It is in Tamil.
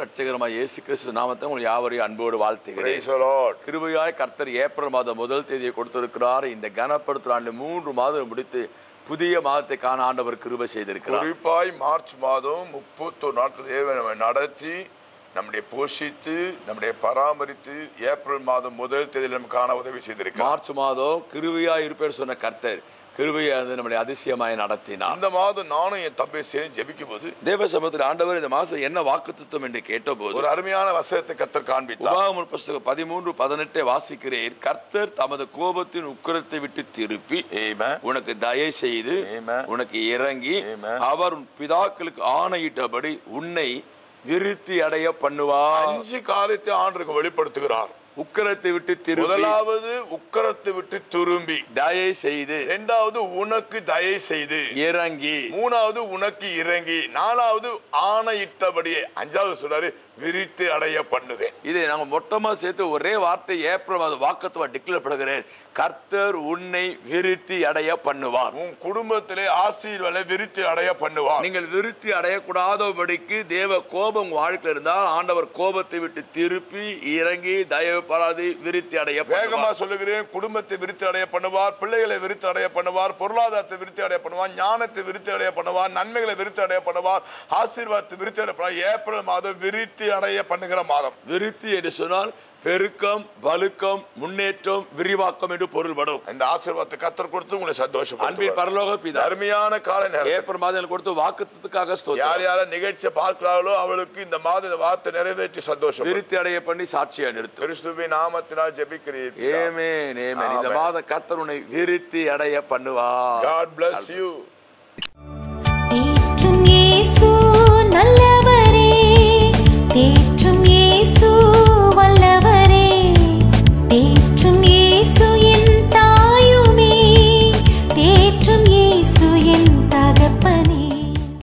ரட்சகரமாக இயேசு கிறிஸ்து நாமத்தை உங்கள் யாவரையும் அன்போடு வாழ்த்துகிறேன் Praise the Lord. கிருபையாய் கர்த்தர் ஏப்ரல் மாதம் முதல் தேதியை கொடுத்திருக்கிறார் இந்த கனப்படுத்துகிற ஆண்டு மூன்று மாதம் முடித்து புதிய மாதத்தை காண ஆண்டவர் கிருபை செய்திருக்கிறார் குறிப்பாய் மார்ச் மாதம் முப்பத்தொரு நாட்கள் தேவன் நம்மை நடத்தி நம்முடைய போஷித்து நம்முடைய பராமரித்து ஏப்ரல் மாதம் முதல் தேதியில் நம்ம காண உதவி செய்திருக்கிறார் மார்ச் மாதம் கிருபையாய் இருப்பேர் சொன்ன கர்த்தர் கிருபையை வந்து நம்முடைய அதிசயமாய் நடத்தினார் அந்த மாதம் நானும் என் தம்பி சேர்ந்து ஜெபிக்கும் போது தேவ சமூகத்தில் ஆண்டவர் இந்த மாதம் என்ன வாக்குத்தத்தம் என்று கேட்டபோது ஒரு அருமையான வசனத்தை கத்தர் காண்பித்தார் உபாகம புஸ்தகம் பதிமூன்று பதினெட்டை வாசிக்கிறேன் கர்த்தர் தமது கோபத்தின் உக்கிரத்தை விட்டு திருப்பி Amen. உனக்கு தயை செய்து Amen. உனக்கு இறங்கி Amen. அவர் உன் பிதாக்களுக்கு ஆணையிட்டபடி உன்னை விருத்தி அடைய பண்ணுவார் அஞ்சு காரியத்தை ஆண்டுக்கு வெளிப்படுத்துகிறார் உக்கிரத்தை விட்டு திருப்பி முதலாவது உக்கரத்தை விட்டு திரும்பி தயை செய்து இரண்டாவது உனக்கு தயை செய்து இறங்கி மூணாவது உனக்கு இறங்கி நாலாவது ஆணையிட்டபடியே அஞ்சாவது சொல்றாரு விரித்து அடைய பண்ணுவேன் இதை நாங்க மொத்தமா சேர்த்து ஒரே வார்த்தை ஏப்ரல் மாதம் வாக்கத்துவ டிக்ளேர் பண்ணுகிறேன் கர்த்தர் உன்னை விருத்தி அடைய பண்ணுவார் உன் குடும்பத்திலே ஆசீர்வலை விரித்து அடைய பண்ணுவார் நீங்கள் விருத்தி அடையக்கூடாதபடிக்கு தேவ கோபம் உங்க வாழ்க்கையில் இருந்தால் ஆண்டவர் கோபத்தை விட்டு திருப்பி இறங்கி தயவு பராதி விருத்தி அடைய வேகமா பண்ணுவார். சொல்லுகிறேன் குடும்பத்தை விருத்தி அடைய பண்ணுவார் பிள்ளைகளை விருத்தி அடைய பண்ணுவார் பொருளாதாரத்தை விருத்தி அடைய பண்ணுவார் ஞானத்தை விருத்தி அடைய பண்ணுவார் நன்மைகளை விருத்தி அடைய பண்ணுவார் ஆசீர்வாதத்தை விருத்தி அடைய பண்ணுவார் ஏப்ரல் மாதம் விருத்தி அடைய பண்ணுகிற மாதம் விருத்தி என்று சொன்னால் பெருக்கம் வலுக்கம் முன்னேற்றம் விரிவாக்கம் என்று பொருள்படும் இந்த ஆசீர்வாதத்தை கத்தர் கொடுத்து உங்களை அன்பின் சந்தோஷம் பரலோக பிதா அருமையான கால நேரம் ஏப்ரல் மாதம் எனக்கு கொடுத்து வாக்குத்தத்துக்காக ஸ்தோத்திரம். யார் யார நிகழ்ச்சியை பார்க்கிறார்களோ அவளுக்கு இந்த மாத இந்த வார்த்தை நிறைவேற்றி சந்தோஷம் விருத்தி அடைய பண்ணி சாட்சியா நிறுத்தும் கிறிஸ்துவின் நாமத்தினால் ஜெபிக்கிறீர்கள் ஏமேன் ஏமேன் இந்த ஆமென். மாத கர்த்தர் உன்னை விருத்தி அடைய பண்ணுவார் God bless you.